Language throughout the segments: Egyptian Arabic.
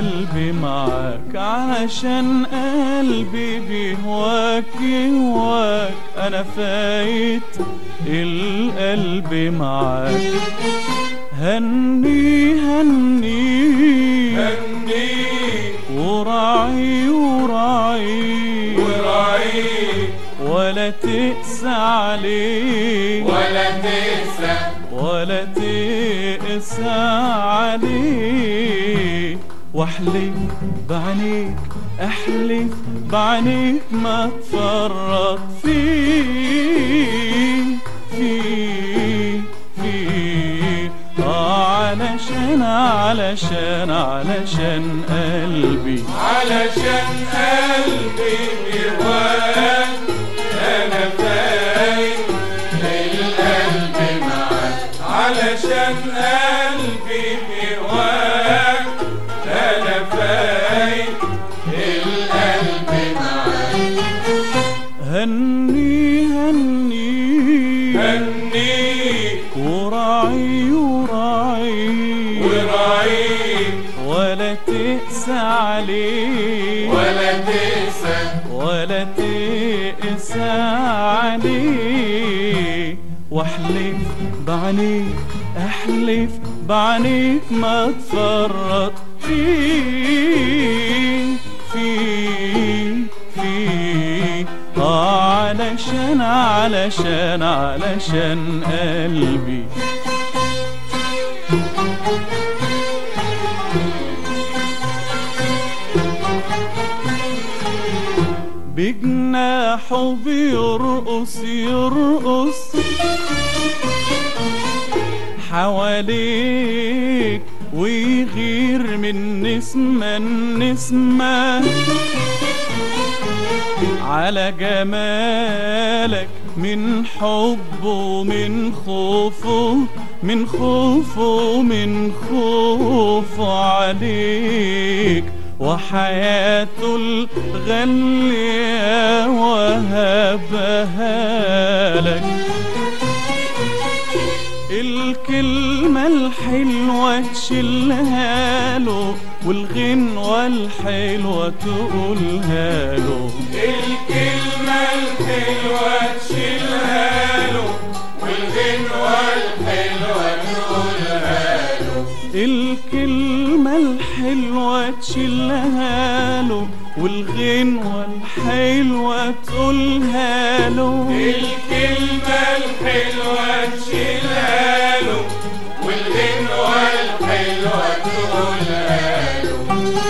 قلبي معاك علشان قلبي بيهواك يهواك انا فايت القلب معاك هني هني هني وراعي وراعي وراعي ولا تقسى عليه ولا تنسى ولا تقسى عليه واحلف بعينيك احلف بعينيك ما تفرط فيه فيه فيه آه علشان علشان علشان قلبي علشان قلبي بيهواك انا فايت القلب معاك علشان قلبي بيهواك انا فايت القلب معاك هني هني هني وراعي وراعي وراعي ولا تقسى عليه ولا تنسى ولا تقسى عليه واحلف بعينيك احلف بعينيك ما تفرط فيه فيه فيه آه علشان علشان علشان قلبي بجناحه بيرقص يرقص حواليك ويغير من نسمة النسمة على جمالك من حبه من خوفه من خوفه من خوفه عليك وحياته الغالية وهبها لك الكلمة الحلوة تشيلها له والغنوة الحلوة تقولها له الكلمة الحلوة تشيلها له والغنوة الحلوة تقولها له الكلمة الحلوة تشيلها له والغنوة الحلوة تقولها له الكلمة الحلوة تشيلها له والغنوة الحلوة تقولها له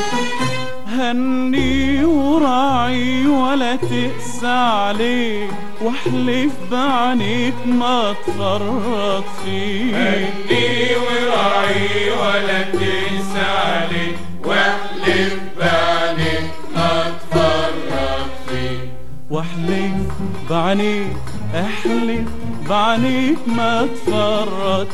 هني وراعي ولا تقسى عليه واحلف بعينيك ما تفرط فيه هني وراعي ولا تنسى عليه واحلف بعينك ما تفرط فيه واحلف بعينيك احلف بعينيك ما تفرط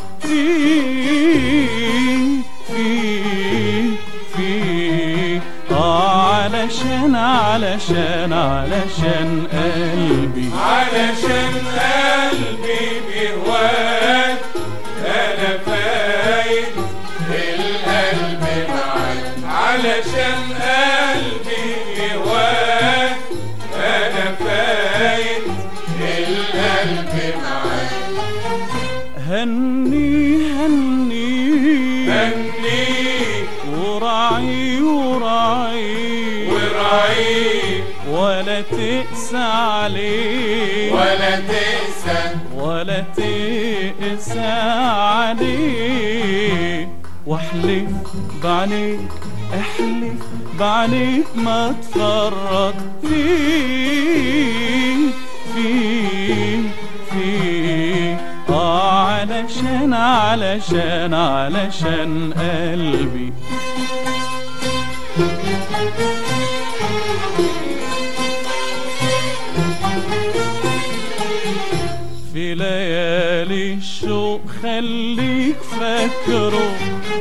فيه فيه فيه آه علشان علشان علشان قلبي علشان قلبي بيهواك انا فايت القلب معاك علشان قلبي بيهواك انا فايت القلب معاك هني هني هني وراعي وراعي وراعي ولا تقسى عليه ولا تنسى ولا تقسى عليه واحلف بعينيك احلف بعينيك ما تفرط فيه فيه فيه آه علشان علشان علشان قلبي في ليالي الشوق خليك فاكره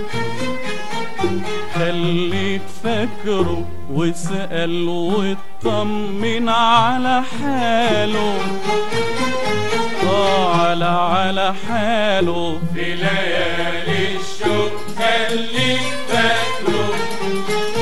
خليك فاكره واسأل واطمن على حاله آه على على حاله في ليالي الشوق خليك فاكره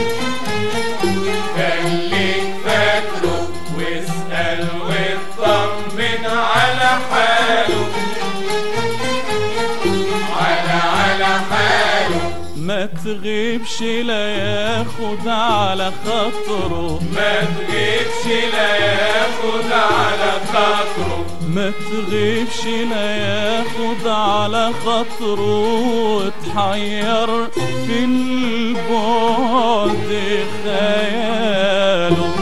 تغيبش لا ياخد على خاطره ما تغيبش لا ياخد على خاطره ما تغيبش لا ياخد على خاطره وتحير في البعد خياله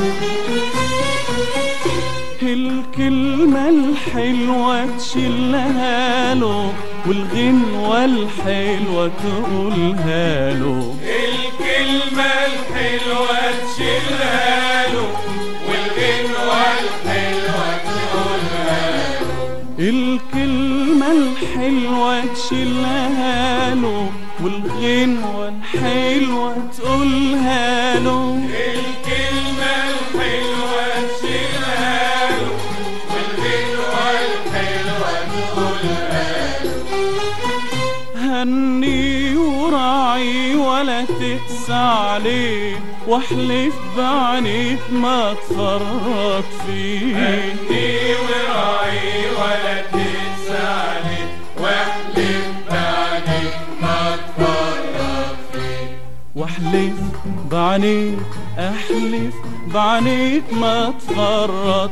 الكلمة الحلوة تشيلها له والغنوة الحلوة تقولها له الكلمة الحلوة تشيلها له والغنوة الحلوة تقولها له الكلمة الحلوة تشيلها له والغنوة الحلوة تقولها له الكلمة الحلوة تشيلها له والغنوة الحلوة تقولها له هني وراعي ولا تقسى عليه واحلف بعينيك ما تفرط فيه هني وراعي ولا تنسى عليه واحلف بعدك ما تفرط فيه واحلف بعينيك احلف بعينيك ما تفرط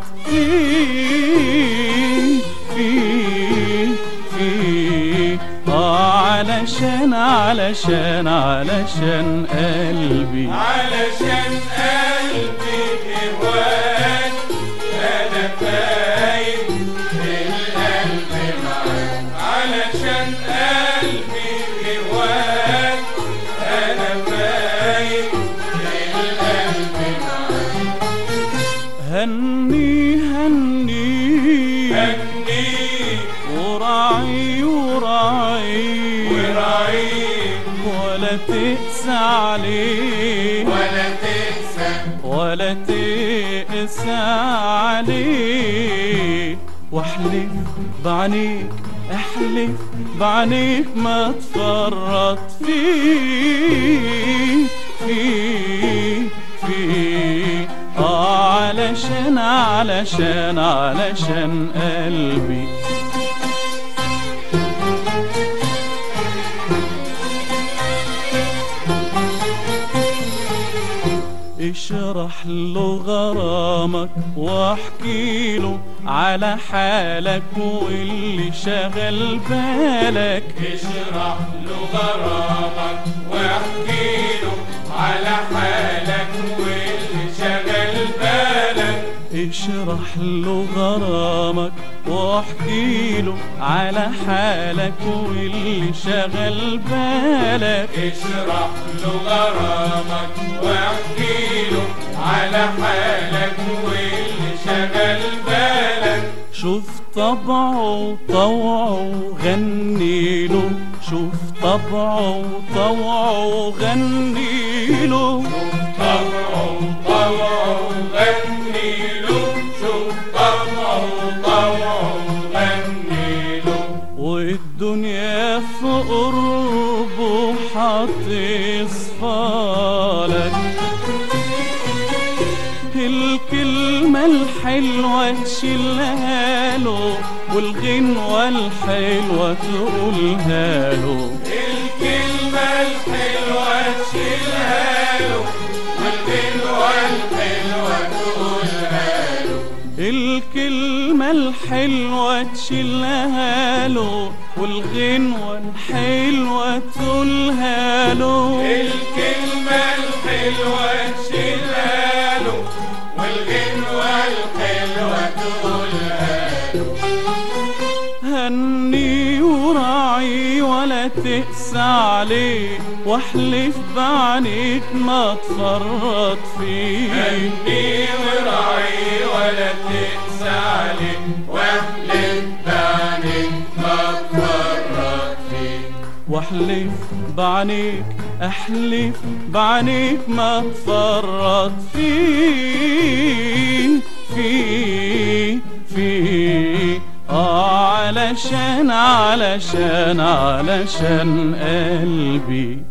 فيه فيه فيه آه علشان علشان علشان قلبي علشان قلبي هواك انا فايت القلب معاك علشان قلبي هواك انا فايت القلب معاك هني هني هنيك وراعي وراعي وراعيك ولا تقسى عليه ولا تنسى ولا تقسى عليه واحلف بعينيك احلف بعينيك ما تفرط فيه فيه فيه آه علشان علشان علشان قلبي اشرح له غرامك واحكي له على حالك واللي شغل بالك اشرح له غرامك واحكي له على حالك واللي شغل بالك اشرح له غرامك واحكي له على حالك واللي شغل بالك اشرح له غرامك واحكي له على حالك واللي شغل بالك شوف طبعه طوعه غني له شوف طبعه طوعه غني له طبعه طبعه غني له شوف طبعه طبعه غني له والدنيا في قربه حتصفالك الكلمة الحلوة تشيلها له والغنوة الحلوة تقولها له الكلمة الحلوة تشيلها له والغنوة الحلوة تقولها له الكلمة الحلوة تشيلها له والغنوة الحلوة تقولها له الكلمة الحلوة تشيلها له والغنوة الحلوة تقولها له هني وراعي ولا تقسى عليه واحلف بعينيك ما تفرط فيه هني وراعي ولا تقسى عليه واحلف بعينك ما تفرط فيه واحلف بعينيك احلف بعينيك ما تفرط فيه فيه فيه آه علشان علشان علشان قلبي